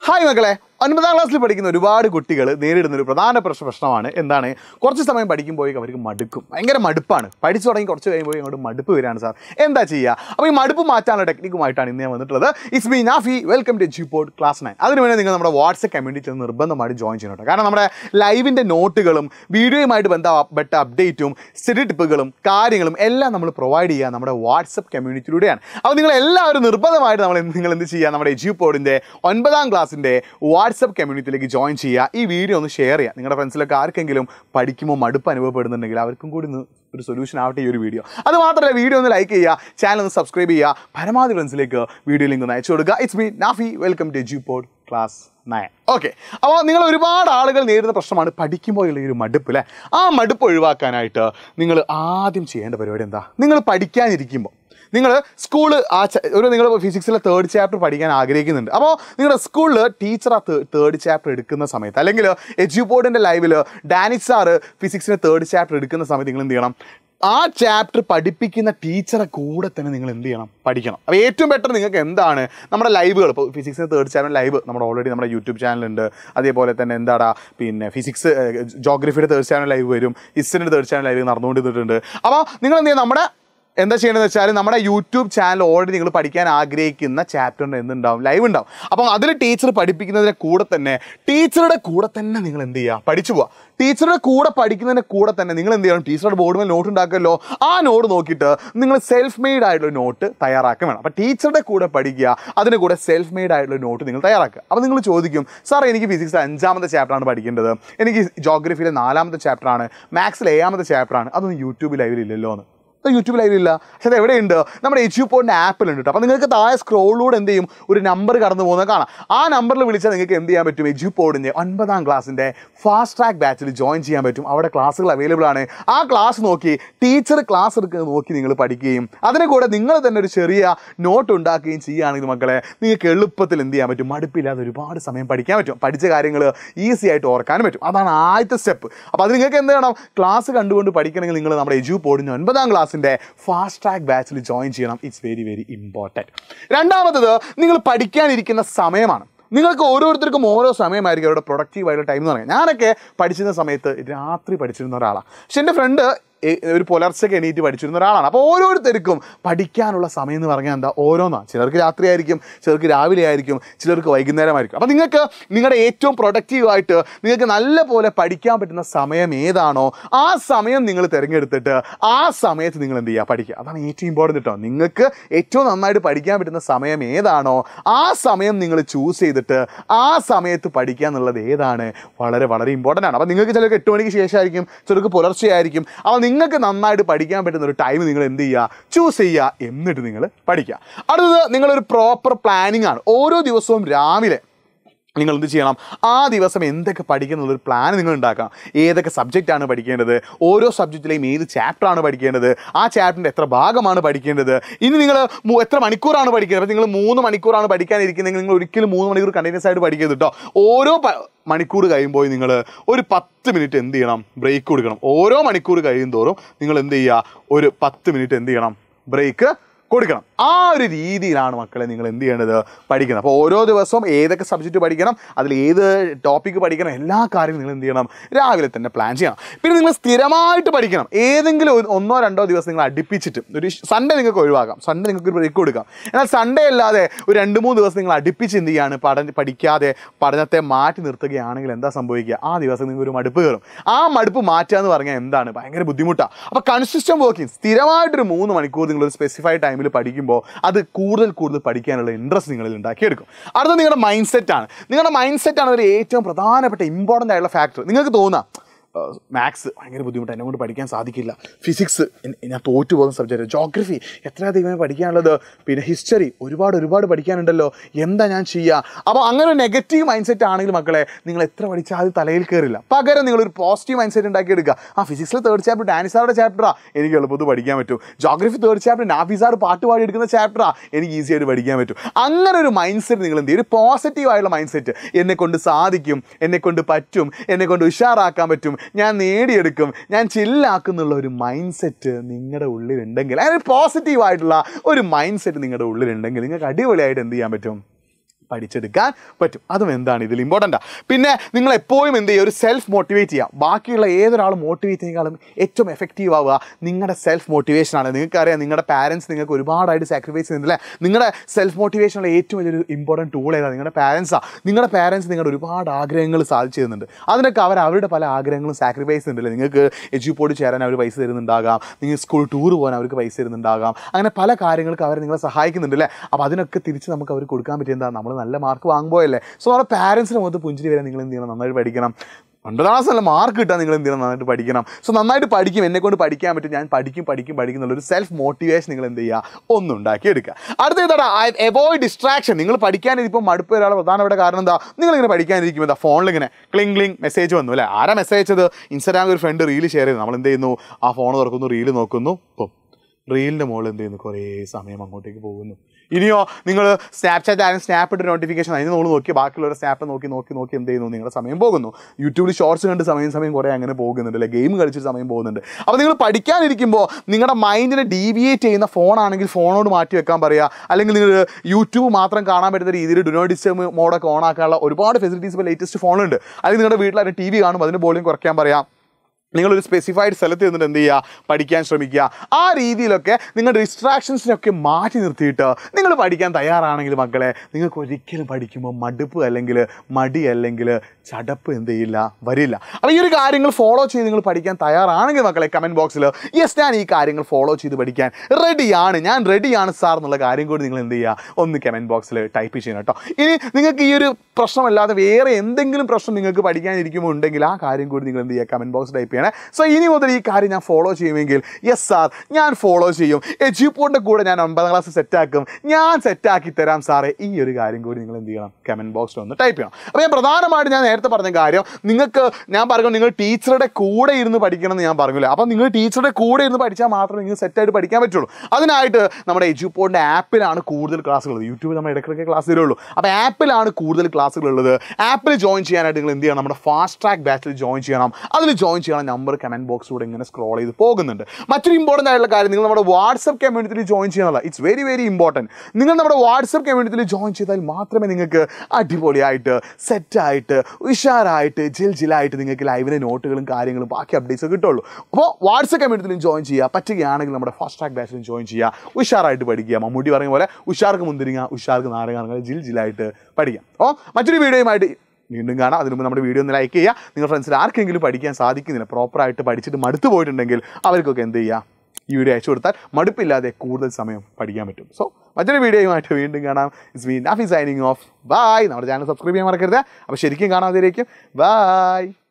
hi മക്കളെ ഒൻപതാം ക്ലാസ്സിൽ പഠിക്കുന്ന ഒരുപാട് കുട്ടികൾ നേരിടുന്ന ഒരു പ്രധാന പ്രശ്ന പ്രശ്നമാണ് എന്താണ് കുറച്ച് സമയം പഠിക്കുമ്പോഴേക്കും അവർക്ക് മടുക്കും ഭയങ്കര മടുപ്പാണ് പഠിച്ചു തുടങ്ങി കുറച്ച് കഴിയുമ്പോൾ അങ്ങോട്ട് മടുപ്പ് വരികയാണ് സാർ എന്താ ചെയ്യുക അപ്പോൾ ഈ മടുപ്പ് മാറ്റാനുള്ള ടെക്നിക്കുമായിട്ടാണ് ഇന്ന് ഞാൻ വന്നിട്ടുള്ളത് it's me Nafi welcome to Edupod class nine അതിനുവേണ്ടി നിങ്ങൾ നമ്മുടെ വാട്സപ്പ് കമ്മ്യൂണിറ്റി നിർബന്ധമായിട്ട് ജോയിൻ ചെയ്യണം കേട്ടോ കാരണം നമ്മുടെ ലൈവിൻ്റെ നോട്ടുകളും വീഡിയോയുമായിട്ട് ബന്ധപ്പെട്ട അപ്ഡേറ്റും സ്റ്റഡി ടിപ്പുകളും കാര്യങ്ങളും എല്ലാം നമ്മൾ പ്രൊവൈഡ് ചെയ്യുക നമ്മുടെ വാട്സപ്പ് കമ്മ്യൂണിറ്റിയിലൂടെയാണ് അപ്പോൾ നിങ്ങൾ എല്ലാവരും നിർബന്ധമായിട്ട് നമ്മൾ നിങ്ങൾ എന്ത് ചെയ്യുക നമ്മുടെ എജ്യൂപോഡിൻ്റെ ഒൻപതാം ക്ലാസ്സിൻ്റെ വാട്സപ്പ് കമ്മ്യൂണിറ്റിയിലേക്ക് ജോയിൻ ചെയ്യുക ഈ വീഡിയോ ഒന്ന് ഷെയർ ചെയ്യുക നിങ്ങളുടെ ഫ്രണ്ട്സിലൊക്കെ ആർക്കെങ്കിലും പഠിക്കുമ്പോൾ മടുപ്പ് അനുഭവപ്പെടുന്നുണ്ടെങ്കിൽ അവർക്കും കൂടി ഒന്ന് ഒരു സൊല്യൂഷൻ ആവട്ടെ ഈ ഒരു വീഡിയോ അത് മാത്രമല്ല വീഡിയോ ഒന്ന് ലൈക്ക് ചെയ്യുക ചാനൽ ഒന്ന് സബ്സ്ക്രൈബ് ചെയ്യുക പരമാവധി ഫ്രണ്ട്സിലേക്ക് വീഡിയോ ലിങ്ക് ഒന്ന് അയച്ചു കൊടുക്കുക it's me Nafi welcome to Edupod class nine okay അപ്പോൾ നിങ്ങൾ ഒരുപാട് ആളുകൾ നേരിടുന്ന പ്രശ്നമാണ് പഠിക്കുമ്പോഴുള്ള ഈ ഒരു മടുപ്പ് അല്ലേ ആ മടുപ്പ് ഒഴിവാക്കാനായിട്ട് നിങ്ങൾ ആദ്യം ചെയ്യേണ്ട പരിപാടി എന്താ നിങ്ങൾ പഠിക്കാനിരിക്കുമ്പോൾ നിങ്ങൾ സ്കൂള് ആ ച- ഒരു നിങ്ങൾ ഫിസിക്സിലെ തേർഡ് ചാപ്റ്റർ പഠിക്കാൻ ആഗ്രഹിക്കുന്നുണ്ട് അപ്പോൾ നിങ്ങളുടെ സ്കൂളിൽ ടീച്ചർ ആ തേർഡ് ചാപ്റ്റർ എടുക്കുന്ന സമയത്ത് അല്ലെങ്കിൽ എജ്യൂബോർഡിൻ്റെ ലൈവിൽ ഡാനിക് സാറ് ഫിസിക്സിൻ്റെ തേർഡ് ചാപ്റ്റർ എടുക്കുന്ന സമയത്ത് നിങ്ങൾ എന്ത് ചെയ്യണം ആ ചാപ്റ്റർ പഠിപ്പിക്കുന്ന ടീച്ചറെ കൂടെ തന്നെ നിങ്ങൾ എന്ത് ചെയ്യണം പഠിക്കണം അപ്പോൾ ഏറ്റവും ബെറ്റർ നിങ്ങൾക്ക് എന്താണ് നമ്മുടെ ലൈവുകൾ ഇപ്പോൾ ഫിസിക്സിന് തേർഡ് ചാനൽ ലൈവ് നമ്മുടെ ഓൾറെഡി നമ്മുടെ യൂട്യൂബ് ചാനലുണ്ട് അതേപോലെ തന്നെ എന്താടാ പിന്നെ ഫിസിക്സ് ജോഗ്രഫിയുടെ തേർഡ് ചാനൽ ലൈവ് വരും ഹിസ്റ്ററിൻ്റെ തേർഡ് ചാനൽ ലൈവ് നടന്നുകൊണ്ടിരുന്നിട്ടുണ്ട് അപ്പോൾ നിങ്ങൾ എന്ത് ചെയ്യുക നമ്മുടെ എന്താ ചെയ്യണമെന്ന് വെച്ചാൽ നമ്മുടെ യൂട്യൂബ് ചാനൽ ഓൾറെഡി നിങ്ങൾ പഠിക്കാൻ ആഗ്രഹിക്കുന്ന ചാപ്റ്ററിൻ്റെ എന്തുണ്ടാവും ലൈവ് ഉണ്ടാവും അപ്പം അതിൽ ടീച്ചർ പഠിപ്പിക്കുന്നതിൻ്റെ കൂടെ തന്നെ ടീച്ചറുടെ കൂടെ തന്നെ നിങ്ങൾ എന്ത് ചെയ്യുക പഠിച്ചു പോവുക ടീച്ചറുടെ കൂടെ പഠിക്കുന്നതിൻ്റെ കൂടെ തന്നെ നിങ്ങൾ എന്ത് ചെയ്യണം ടീച്ചറുടെ ബോർഡ് മേൽ നോട്ട് ഉണ്ടാക്കുമല്ലോ ആ നോട്ട് നോക്കിയിട്ട് നിങ്ങൾ സെൽഫ് മെയ്ഡ് ആയിട്ടുള്ള നോട്ട് തയ്യാറാക്കാൻ വേണം അപ്പോൾ ടീച്ചറുടെ കൂടെ പഠിക്കുക അതിൻ്റെ കൂടെ സെൽഫ് മെയ്ഡ് ആയിട്ടുള്ള നോട്ട് നിങ്ങൾ തയ്യാറാക്കുക അപ്പോൾ നിങ്ങൾ ചോദിക്കും സാർ എനിക്ക് ഫിസിക്സ് അഞ്ചാമത്തെ ചാപ്റ്ററാണ് പഠിക്കേണ്ടത് എനിക്ക് ജോഗ്രഫിയിലെ നാലാമത്തെ ചാപ്റ്ററാണ് മാത്സിൽ ഏഴാമത്തെ ചാപ്റ്ററാണ് അതൊന്നും യൂട്യൂബ് ലൈവിൽ ഇല്ലല്ലോ എന്ന് അത് യൂട്യൂബ് ലൈവിലില്ല പക്ഷെ അത് എവിടെയുണ്ട് നമ്മുടെ എച്ച് പോയിൻ്റെ ആപ്പിലുണ്ട് കേട്ടോ അപ്പോൾ നിങ്ങൾക്ക് താഴെ സ്ക്രോളിലൂടെ എന്ത് ചെയ്യും ഒരു നമ്പർ കടന്നു പോകുന്നത് കാണാം ആ നമ്പറിൽ വിളിച്ചാൽ നിങ്ങൾക്ക് എന്ത് ചെയ്യാൻ പറ്റും എജു പോഡിൻ്റെ ഒൻപതാം ക്ലാസ്സിൻ്റെ ഫാസ്റ്റ് ട്രാക്ക് ബാച്ചിൽ ജോയിൻ ചെയ്യാൻ പറ്റും അവിടെ ക്ലാസ്സുകൾ അവൈലബിൾ ആണ് ആ ക്ലാസ് നോക്കി ടീച്ചർ ക്ലാസ് എടുക്കുന്നത് നോക്കി നിങ്ങൾ പഠിക്കുകയും അതിന് കൂടെ നിങ്ങൾ തന്നെ ഒരു ചെറിയ നോട്ട് ഉണ്ടാക്കുകയും ചെയ്യുകയാണെങ്കിൽ മക്കളെ നിങ്ങൾക്ക് എളുപ്പത്തിൽ എന്ത് ചെയ്യാൻ പറ്റും മടുപ്പില്ലാതെ ഒരുപാട് സമയം പഠിക്കാൻ പറ്റും പഠിച്ച കാര്യങ്ങൾ ഈസി ആയിട്ട് ഓർക്കാനും പറ്റും അതാണ് ആദ്യത്തെ സ്റ്റെപ്പ് അപ്പോൾ അത് നിങ്ങൾക്ക് എന്ത് ചെയ്യണം ക്ലാസ് കണ്ടുകൊണ്ട് പഠിക്കണമെങ്കിൽ നിങ്ങൾ നമ്മുടെ എജു പോഡിൻ്റെ ഒൻപതാം ക്ലാസ്സിൻ്റെ ഫാസ്റ്റ് ട്രാക്ക് ബാച്ചിൽ ജോയിൻ ചെയ്യണം ഇറ്റ്സ് വെരി വെരി ഇമ്പോർട്ടൻറ്റ് രണ്ടാമത്തത് നിങ്ങൾ പഠിക്കാനിരിക്കുന്ന സമയമാണ് നിങ്ങൾക്ക് ഓരോരുത്തർക്കും ഓരോ സമയമായിരിക്കും അവരുടെ പ്രൊഡക്റ്റീവ് ആയിട്ടുള്ള ടൈം എന്ന് പറയുന്നത് ഞാനൊക്കെ പഠിച്ചിരുന്ന സമയത്ത് രാത്രി പഠിച്ചിരുന്ന ഒരാളാണ് പക്ഷെ എൻ്റെ ഫ്രണ്ട് ഒരു പുലർച്ചയ്ക്ക് എണീറ്റ് പഠിച്ചിരുന്ന ഒരാളാണ് അപ്പോൾ ഓരോരുത്തർക്കും പഠിക്കാനുള്ള സമയം എന്ന് പറഞ്ഞാൽ എന്താ ഓരോന്നാണ് ചിലർക്ക് രാത്രി ആയിരിക്കും ചിലർക്ക് രാവിലെ ആയിരിക്കും ചിലർക്ക് വൈകുന്നേരമായിരിക്കും അപ്പോൾ നിങ്ങൾക്ക് നിങ്ങളുടെ ഏറ്റവും പ്രൊഡക്റ്റീവായിട്ട് നിങ്ങൾക്ക് നല്ല പോലെ പഠിക്കാൻ പറ്റുന്ന സമയം ഏതാണോ ആ സമയം നിങ്ങൾ തിരഞ്ഞെടുത്തിട്ട് ആ സമയത്ത് നിങ്ങൾ എന്ത് ചെയ്യുക പഠിക്കുക അതാണ് ഏറ്റവും ഇമ്പോർട്ടൻ്റ് കേട്ടോ നിങ്ങൾക്ക് ഏറ്റവും നന്നായിട്ട് പഠിക്കാൻ പറ്റുന്ന സമയം ഏതാണോ ആ സമയം നിങ്ങൾ ചൂസ് ചെയ്തിട്ട് ആ സമയത്ത് പഠിക്കുക എന്നുള്ളത് ഏതാണ് വളരെ വളരെ ഇമ്പോർട്ടൻ്റ് ആണ് അപ്പോൾ നിങ്ങൾക്ക് ചിലർക്ക് എട്ട് മണിക്ക് ശേഷമായിരിക്കും ചിലർക്ക് പുലർച്ചെയായിരിക്കും അപ്പോൾ നിങ്ങൾക്ക് നന്നായിട്ട് പഠിക്കാൻ പറ്റുന്ന ഒരു ടൈം നിങ്ങൾ എന്ത് ചെയ്യുക ചൂസ് ചെയ്യുക എന്നിട്ട് നിങ്ങൾ പഠിക്കുക അടുത്തത് നിങ്ങളൊരു പ്രോപ്പർ പ്ലാനിങ് ആണ് ഓരോ ദിവസവും രാവിലെ നിങ്ങൾ എന്ത് ചെയ്യണം ആ ദിവസം എന്തൊക്കെ പഠിക്കണം എന്നുള്ളൊരു പ്ലാൻ നിങ്ങൾ ഉണ്ടാക്കാം ഏതൊക്കെ സബ്ജക്റ്റാണ് പഠിക്കേണ്ടത് ഓരോ സബ്ജക്റ്റിലെയും ഏത് ചാപ്റ്ററാണ് പഠിക്കേണ്ടത് ആ ചാപ്റ്ററിൻ്റെ എത്ര ഭാഗമാണ് പഠിക്കേണ്ടത് ഇനി നിങ്ങൾ എത്ര മണിക്കൂറാണ് പഠിക്കുന്നത് അപ്പോൾ നിങ്ങൾ മൂന്ന് മണിക്കൂറാണ് പഠിക്കാനിരിക്കുന്നതെങ്കിൽ നിങ്ങൾ ഒരിക്കലും മൂന്ന് മണിക്കൂർ കണ്ടിന്യൂസ് ആയിട്ട് പഠിക്കരുത് കേട്ടോ ഓരോ പ- മണിക്കൂർ കഴിയുമ്പോൾ നിങ്ങൾ ഒരു പത്ത് മിനിറ്റ് എന്ത് ചെയ്യണം ബ്രേക്ക് കൊടുക്കണം ഓരോ മണിക്കൂർ കഴിയും തോറും നിങ്ങൾ എന്ത് ചെയ്യുക ഒരു പത്ത് മിനിറ്റ് എന്ത് ചെയ്യണം ബ്രേക്ക് കൊടുക്കണം ആ ഒരു രീതിയിലാണ് മക്കളെ നിങ്ങൾ എന്ത് ചെയ്യേണ്ടത് പഠിക്കുന്നത് അപ്പോൾ ഓരോ ദിവസവും ഏതൊക്കെ സബ്ജക്റ്റ് പഠിക്കണം അതിൽ ഏത് ടോപ്പിക്ക് പഠിക്കണം എല്ലാ കാര്യവും നിങ്ങൾ എന്ത് ചെയ്യണം രാവിലെ തന്നെ പ്ലാൻ ചെയ്യണം പിന്നെ നിങ്ങൾ സ്ഥിരമായിട്ട് പഠിക്കണം ഏതെങ്കിലും ഒരു ഒന്നോ രണ്ടോ ദിവസം നിങ്ങൾ അടുപ്പിച്ചിട്ട് ഒരു സൺഡേ നിങ്ങൾക്ക് ഒഴിവാക്കാം സൺഡേ നിങ്ങൾക്ക് ഒരു ബ്രേക്ക് കൊടുക്കാം എന്നാൽ സൺഡേ അല്ലാതെ ഒരു രണ്ട് മൂന്ന് ദിവസം നിങ്ങൾ അടുപ്പിച്ച് എന്ത് ചെയ്യാണ് പഠന പഠിക്കാതെ പഠനത്തെ മാറ്റി നിർത്തുകയാണെങ്കിൽ എന്താ സംഭവിക്കുക ആ ദിവസം നിങ്ങൾക്ക് ഒരു മടുപ്പ് കയറും ആ മടുപ്പ് മാറ്റുക എന്ന് പറഞ്ഞാൽ എന്താണ് ഭയങ്കര ബുദ്ധിമുട്ടാണ് അപ്പോൾ കൺസിസ്റ്റന്റ് വർക്കിംഗ് സ്ഥിരമായിട്ടൊരു മൂന്ന് മണിക്കൂർ നിങ്ങൾ ഒരു സ്പെസിഫൈഡ് ടൈമിൽ പഠിക്കുമ്പോൾ അത് കൂടുതൽ കൂടുതൽ പഠിക്കാനുള്ള ഇൻട്രസ്റ്റ് നിങ്ങളിൽ ഉണ്ടാക്കിയെടുക്കും അടുത്ത നിങ്ങളുടെ മൈൻഡ് സെറ്റ് ആണ് നിങ്ങളുടെ മൈൻഡ് സെറ്റ് ആണ് ഒരു ഏറ്റവും പ്രധാനപ്പെട്ട ഇമ്പോർട്ടൻ്റ് ആയിട്ടുള്ള ഫാക്ടർ നിങ്ങൾക്ക് തോന്നാം മാത്സ് ഭയങ്കര ബുദ്ധിമുട്ട് എന്നെ കൊണ്ട് പഠിക്കാൻ സാധിക്കില്ല ഫിസിക്സ് ഞാൻ തോറ്റു പോകുന്ന സബ്ജക്റ്റ് ജോഗ്രഫി എത്ര ദൈവമേ പഠിക്കാനുള്ളത് പിന്നെ ഹിസ്റ്ററി ഒരുപാട് ഒരുപാട് പഠിക്കാനുണ്ടല്ലോ എന്താ ഞാൻ ചെയ്യുക അപ്പോൾ അങ്ങനെ ഒരു നെഗറ്റീവ് മൈൻഡ് സെറ്റ് ആണെങ്കിൽ മക്കളെ നിങ്ങൾ എത്ര പഠിച്ചാൽ അത് തലയിൽ കയറില്ല പകരം നിങ്ങളൊരു പോസിറ്റീവ് മൈൻഡ് സെറ്റ് ഉണ്ടാക്കിയെടുക്കുക ആ ഫിസിക്സിൽ തേർഡ് ചാപ്റ്റർ ഡാനിസാറുടെ ചാപ്റ്ററാ എനിക്ക് എളുപ്പത്തിൽ പഠിക്കാൻ പറ്റും ജോഗ്രഫി തേർഡ് ചാപ്റ്റർ നാഫിസാർ പാട്ട് പാടി എടുക്കുന്ന ചാപ്റ്ററാ എനിക്ക് ഈസി ആയിട്ട് പഠിക്കാൻ പറ്റും അങ്ങനെ ഒരു മൈൻഡ് സെറ്റ് നിങ്ങൾ എന്ത് ചെയ്യും ഒരു പോസിറ്റീവ് ആയിട്ടുള്ള മൈൻഡ് സെറ്റ് എന്നെ കൊണ്ട് സാധിക്കും എന്നെ കൊണ്ട് പറ്റും എന്നെ കൊണ്ട് ഉഷാറാക്കാൻ പറ്റും ഞാൻ നേടിയെടുക്കും ഞാൻ ചില്ലാക്കുന്നുള്ള ഒരു മൈൻഡ് സെറ്റ് നിങ്ങളുടെ ഉള്ളിലുണ്ടെങ്കിൽ അങ്ങനെ പോസിറ്റീവ് ആയിട്ടുള്ള ഒരു മൈൻഡ് സെറ്റ് നിങ്ങളുടെ ഉള്ളിലുണ്ടെങ്കിൽ നിങ്ങൾക്ക് അടിപൊളിയായിട്ട് എന്ത് ചെയ്യാൻ പറ്റും പഠിച്ചെടുക്കാൻ പറ്റും അതും എന്താണ് ഇതിൽ ഇമ്പോർട്ടൻ്റ് പിന്നെ നിങ്ങൾ എപ്പോഴും എന്ത് ചെയ്യുക ഒരു സെൽഫ് മോട്ടിവേറ്റ് ചെയ്യുക ബാക്കിയുള്ള ഏതൊരാൾ മോട്ടിവേറ്റ് ചെയ്യുന്നതിനേക്കാളും ഏറ്റവും എഫക്റ്റീവ് ആവുക നിങ്ങളുടെ സെൽഫ് മോട്ടിവേഷനാണ് നിങ്ങൾക്കറിയാം നിങ്ങളുടെ പാരൻസ് നിങ്ങൾക്ക് ഒരുപാടായിട്ട് സാക്രിഫൈസ് ചെയ്യുന്നില്ലേ നിങ്ങളുടെ സെൽഫ് മോട്ടിവേഷനുള്ള ഏറ്റവും വലിയൊരു ഇമ്പോർട്ടൻറ്റ് ടൂൾ ഏതാണ് നിങ്ങളുടെ പാരൻസാണ് നിങ്ങളുടെ പാരൻസ് നിങ്ങളുടെ ഒരുപാട് ആഗ്രഹങ്ങൾ സാധിച്ചു തരുന്നുണ്ട് അതിനൊക്കെ അവർ അവരുടെ പല ആഗ്രഹങ്ങളും സാക്രിഫൈസ് ചെയ്യുന്നുണ്ടല്ലേ നിങ്ങൾക്ക് എജ്യൂപ്പോർട്ട് ചേരാൻ അവർ പൈസ തരുന്നുണ്ടാകാം നിങ്ങൾ സ്കൂൾ ടൂർ പോകാൻ അവർക്ക് പൈസ തരുന്നുണ്ടാകാം അങ്ങനെ പല കാര്യങ്ങൾക്ക് അവർ നിങ്ങളെ സഹായിക്കുന്നുണ്ടല്ലേ അപ്പോൾ അതിനൊക്കെ തിരിച്ച് നമുക്ക് അവർ കൊടുക്കാൻ പറ്റിയ എന്താ നമ്മൾ നല്ല മാർക്ക് വാങ്ങുമ്പോഴല്ലേ സോ നമ്മുടെ പാരൻസിന് മുഖത്ത് പുഞ്ചിരി വരാൻ നിങ്ങൾ എന്ത് ചെയ്യണം നന്നായിട്ട് പഠിക്കണം ഒൻപതാം ക്ലാസ് നല്ല മാർക്ക് കിട്ടാൻ നിങ്ങൾ എന്ത് ചെയ്യണം നന്നായിട്ട് പഠിക്കണം സോ നന്നായിട്ട് പഠിക്കും എന്നെ കൊണ്ട് പഠിക്കാൻ പറ്റും ഞാൻ പഠിക്കും പഠിക്കും പഠിക്കും എന്നുള്ളൊരു സെൽഫ് മോട്ടിവേഷൻ നിങ്ങൾ എന്ത് ചെയ്യുക ഒന്നുണ്ടാക്കി എടുക്കുക അടുത്ത എന്താണ് അവോയ്ഡ് ഡിസ്ട്രാക്ഷൻ നിങ്ങൾ പഠിക്കാനിരിപ്പോൾ മടുപ്പ് വരാനുള്ള പ്രധാനപ്പെട്ട കാരണം എന്താ നിങ്ങൾ ഇങ്ങനെ പഠിക്കാനിരിക്കും എന്താ ഫോണിൽ ഇങ്ങനെ ക്ലിങ് ക്ലിങ് മെസ്സേജ് വന്നു അല്ലേ ആരാ മെസ്സേജ് അയച്ചത് ഇൻസ്റ്റാഗ്രാമിൽ ഒരു ഫ്രണ്ട് റീൽ ഷെയർ ചെയ്തു നമ്മൾ എന്ത് ചെയ്യുന്നു ആ ഫോൺ തുറക്കുന്നു റീൽ നോക്കുന്നു ഇപ്പം റീലിൻ്റെ മുകളിൽ എന്ത് ചെയ്യുന്നു കുറേ സമയം അങ്ങോട്ടേക്ക് പോകുന്നു ഇനിയോ നിങ്ങൾ സ്നാപ്ചാറ്റ് ആരും സ്നാപ്പ് ഇട്ട് നോട്ടിഫിക്കേഷൻ അതിന് നമ്മൾ നോക്കി ബാക്കിയുള്ളവരുടെ സ്നാപ്പ് നോക്കി നോക്കി നോക്കി എന്ത് ചെയ്യുന്നു നിങ്ങളുടെ സമയം പോകുന്നു യൂട്യൂബിൽ ഷോർട്സ് കണ്ട് സമയം സമയം കുറേ അങ്ങനെ പോകുന്നുണ്ട് അല്ലെ ഗെയിം കളിച്ചിട്ട് സമയം പോകുന്നുണ്ട് അപ്പോൾ നിങ്ങൾ പഠിക്കാനിരിക്കുമ്പോൾ നിങ്ങളുടെ മൈൻഡിനെ ഡീവിയേറ്റ് ചെയ്യുന്ന ഫോണാണെങ്കിൽ ഫോണോട് മാറ്റി വെക്കാൻ പറയുക അല്ലെങ്കിൽ നിങ്ങൾ യൂട്യൂബ് മാത്രം കാണാൻ പറ്റുന്ന രീതിയിൽ ഡു നോട്ട് ഡിസ്റ്റർബ് മോഡൊക്കെ ഓൺ ആക്കാനുള്ള ഒരുപാട് ഫെസിലിറ്റീസ് ഇപ്പോൾ ലേറ്റസ്റ്റ് ഫോണുണ്ട് അല്ലെങ്കിൽ നിങ്ങളുടെ വീട്ടിൽ ടി വി കാണുമ്പോൾ അതിന് വോളിയം കുറയ്ക്കാൻ പറയാം നിങ്ങളൊരു സ്പെസിഫൈഡ് സ്ഥലത്ത് നിന്നിട്ട് എന്ത് ചെയ്യുക പഠിക്കാൻ ശ്രമിക്കുക ആ രീതിയിലൊക്കെ നിങ്ങളുടെ ഡിസ്ട്രാക്ഷൻസിനൊക്കെ മാറ്റി നിർത്തിയിട്ട് നിങ്ങൾ പഠിക്കാൻ തയ്യാറാണെങ്കിൽ മക്കളെ നിങ്ങൾക്ക് ഒരിക്കലും പഠിക്കുമ്പോൾ മടുപ്പ് അല്ലെങ്കിൽ മടി അല്ലെങ്കിൽ ചടപ്പ് എന്ത് ചെയ്യില്ല വരില്ല അപ്പോൾ ഈ ഒരു കാര്യങ്ങൾ ഫോളോ ചെയ്ത് നിങ്ങൾ പഠിക്കാൻ തയ്യാറാണെങ്കിൽ മക്കളെ കമൻറ്റ് ബോക്സിൽ യെസ് ഞാൻ ഈ കാര്യങ്ങൾ ഫോളോ ചെയ്ത് പഠിക്കാൻ റെഡിയാണ് ഞാൻ റെഡിയാണ് സാർ എന്നുള്ള കാര്യം കൂടി നിങ്ങൾ എന്ത് ചെയ്യുക ഒന്ന് കമൻറ്റ് ബോക്സിൽ ടൈപ്പ് ചെയ്യണം കേട്ടോ ഇനി നിങ്ങൾക്ക് ഈ ഒരു പ്രശ്നമല്ലാതെ വേറെ എന്തെങ്കിലും പ്രശ്നം നിങ്ങൾക്ക് പഠിക്കാനിരിക്കുമ്പോൾ ഉണ്ടെങ്കിൽ ആ കാര്യം കൂടി നിങ്ങൾ എന്ത് ചെയ്യുക കമൻറ്റ് ബോക്സ് ടൈപ്പ് ചെയ്യണേ സോ ഇനി മുതൽ ഈ കാര്യം ഞാൻ ഫോളോ ചെയ്യുമെങ്കിൽ യെസ് സാർ ഞാൻ ഫോളോ ചെയ്യും എജ്യൂപ്പോണിൻ്റെ കൂടെ ഞാൻ ഒമ്പതാം ക്ലാസ് സെറ്റാക്കും ഞാൻ സെറ്റാക്കി തരാം സാറേ ഈ ഒരു കാര്യം കൂടി നിങ്ങൾ എന്ത് ചെയ്യണം കമൻറ്റ് ബോക്സിൽ ഒന്ന് ടൈപ്പ് ചെയ്യണം അപ്പോൾ ഞാൻ പ്രധാനമായിട്ട് ഞാൻ നേരത്തെ പറഞ്ഞ കാര്യം നിങ്ങൾക്ക് ഞാൻ പറഞ്ഞു നിങ്ങൾ ടീച്ചറുടെ കൂടെ ഇരുന്ന് പഠിക്കണം എന്ന് ഞാൻ പറഞ്ഞില്ല അപ്പോൾ നിങ്ങൾ ടീച്ചറുടെ കൂടെ ഇരുന്ന് പഠിച്ചാൽ മാത്രമേ നിങ്ങൾക്ക് സെറ്റായിട്ട് പഠിക്കാൻ പറ്റുള്ളൂ അതിനായിട്ട് നമ്മുടെ എജ്യൂപ്പോണിൻ്റെ ആപ്പിലാണ് കൂടുതൽ ക്ലാസ്സുകൾ യൂട്യൂബിൽ നമ്മൾ ഇടയ്ക്കിടയ്ക്ക് ക്ലാസ് തരുള്ളൂ അപ്പോൾ ആപ്പിലാണ് കൂടുതൽ ക്ലാസ്സുകളുള്ളത് ആപ്പിൽ ജോയിൻ ചെയ്യാനായിട്ട് നിങ്ങൾ എന്ത് ചെയ്യണം നമ്മുടെ ഫാസ്റ്റ് ട്രാക്ക് ബാച്ചിൽ ജോയിൻ ചെയ്യണം അതിൽ ജോയിൻ ചെയ്യണം നമ്പർ കമൻറ്റ് ബോക്സിലൂടെ ഇങ്ങനെ സ്ക്രോൾ ചെയ്ത് പോകുന്നുണ്ട് മറ്റൊരു ഇമ്പോർട്ടൻ്റ് ആയിട്ടുള്ള കാര്യം നിങ്ങൾ നമ്മുടെ വാട്സപ്പ് കമ്മ്യൂണിറ്റിയിൽ ജോയിൻ ചെയ്യുന്നതല്ല ഇറ്റ്സ് വെരി വെരി ഇമ്പോർട്ടൻറ്റ് നിങ്ങൾ നമ്മുടെ വാട്സപ്പ് കമ്മ്യൂണിറ്റിയിൽ ജോയിൻ ചെയ്താൽ മാത്രമേ നിങ്ങൾക്ക് അടിപൊളിയായിട്ട് സെറ്റായിട്ട് ഉഷാറായിട്ട് ജിൽ ജിലായിട്ട് നിങ്ങൾക്ക് ലൈവിലെ നോട്ടുകളും കാര്യങ്ങളും ബാക്കി അപ്ഡേറ്റ്സ് കിട്ടുള്ളൂ അപ്പോൾ വാട്സപ്പ് കമ്മ്യൂണിറ്റിയിലും ജോയിൻ ചെയ്യുക പറ്റുകയാണെങ്കിൽ നമ്മുടെ ഫസ്റ്റ് ട്രാക്ക് ബാച്ചിലും ജോയിൻ ചെയ്യുക ഉഷാറായിട്ട് പഠിക്കുക മമ്മൂട്ടി പറഞ്ഞ പോലെ ഉഷാർക്ക് മുന്തിരിങ്ങ ഉഷാർക്ക് നാരങ്ങ അങ്ങനെ ജിൽ ജിലായിട്ട് പഠിക്കാം അപ്പോൾ മറ്റൊരു വീഡിയോയുമായിട്ട് വീണ്ടും കാണാം അതിന് മുമ്പ് നമ്മുടെ വീഡിയോ ഒന്ന് ലൈക്ക് ചെയ്യുക നിങ്ങൾ ഫ്രണ്ട്സിൽ ആർക്കെങ്കിലും പഠിക്കാൻ സാധിക്കുന്നില്ല പ്രോപ്പറായിട്ട് പഠിച്ചിട്ട് മടുത്തു പോയിട്ടുണ്ടെങ്കിൽ അവർക്കൊക്കെ എന്ത് ചെയ്യുക ഈ വീഡിയോ അയച്ചു കൊടുത്താൽ മടുപ്പില്ലാതെ കൂടുതൽ സമയം പഠിക്കാൻ പറ്റും സോ മറ്റൊരു വീഡിയോയുമായിട്ട് വീണ്ടും കാണാം it's me Nafi signing off bye നമ്മുടെ ചാനൽ സബ്സ്ക്രൈബ് ചെയ്യാൻ മറക്കരുത് അപ്പോൾ ശരിക്കും കാണാതിരിക്കും ബൈ